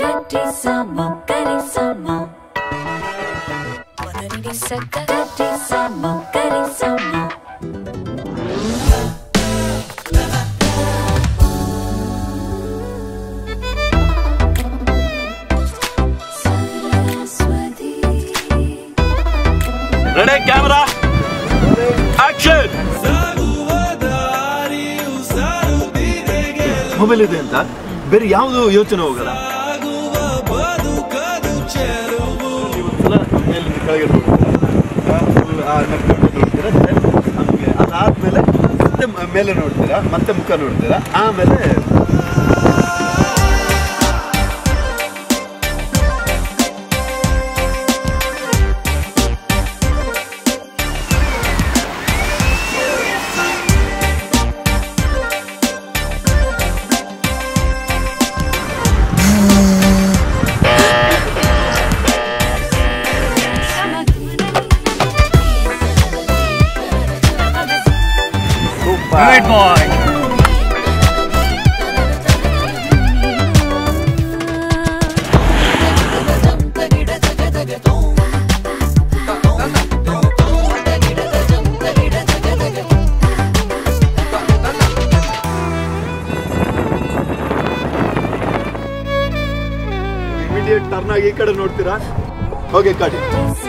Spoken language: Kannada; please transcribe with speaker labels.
Speaker 1: Kati sama, kari sama. Wanna di saka, kati sama, kari sama. Saraswati.
Speaker 2: Ready camera action
Speaker 3: mobile ಇದೆ ಅಂತ ಬೇರೆ ಯಾವುದು ಯೋಚನೆ ಹೋಗಲ್ಲ ಒಂದ್ಸಲ ಮೇಲಿಂದ ಕೆಳಗೆ ನೋಡ್ತೀರಾ full ಆ ನಡ್ಕೊಂಡು ನೋಡ್ತೀರಾ then ಹಂಗೆ ಅದಾದ್ಮೇಲೆ ಮತ್ತೆ ಮ- ಮೇಲೆ ನೋಡ್ತೀರಾ ಮತ್ತೆ ಮುಖ ನೋಡ್ತೀರಾ ಆಮೇಲೆ
Speaker 2: ಗುಡ್ ಬಾಯ್
Speaker 3: ಇಮಿಡಿಯೇಟ್ ಟರ್ನ್ ಆಗಿ ಈ ಕಡೆ ನೋಡ್ತೀರಾ ಓಕೆ ಕಡಿ